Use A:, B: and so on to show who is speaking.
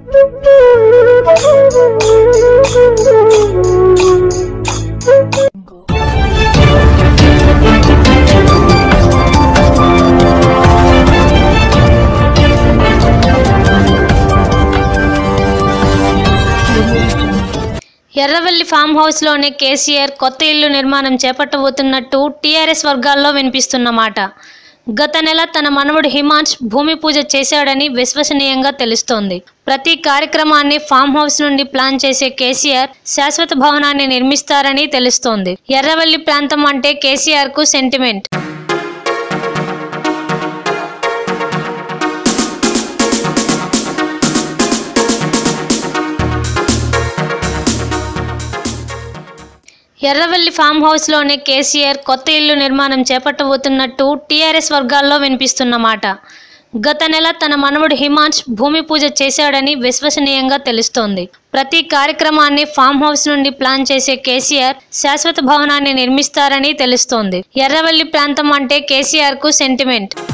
A: Erravalli farm హౌస్లోనే KCR కొత్త ఇల్లు నిర్మాణం చేపట్టబోతున్నట్టు టీఆర్ఎస్ వర్గాల్లో వినిపిస్తున్న మాట గత నెల తన మనవడు హిమాంష్ భూమి పూజ చేశాడని విశ్వసనీయంగా తెలుస్తోంది ప్రతి కార్యక్రమాన్ని ఫామ్ హౌస్ నుండి ప్లాన్ చేసే కేసీఆర్ శాశ్వత భవనాన్ని నిర్మిస్తారని తెలుస్తోంది ఎర్రవల్లి ప్రాంతం అంటే కేసీఆర్ కు సెంటిమెంట్ ఎర్రవల్లి ఫామ్ హౌస్లోనే కేసీఆర్ కొత్త ఇల్లు నిర్మాణం చేపట్టబోతున్నట్టు టీఆర్ఎస్ వర్గాల్లో వినిపిస్తున్న మాట గత నెల తన మనవడు హిమాంష్ భూమి పూజ చేశాడని విశ్వసనీయంగా తెలుస్తోంది ప్రతి కార్యక్రమాన్ని ఫామ్ హౌస్ నుండి ప్లాన్ చేసే కేసీఆర్ శాశ్వత భవనాన్ని నిర్మిస్తారని తెలుస్తోంది ఎర్రవల్లి ప్రాంతం అంటే కేసీఆర్ కు సెంటిమెంట్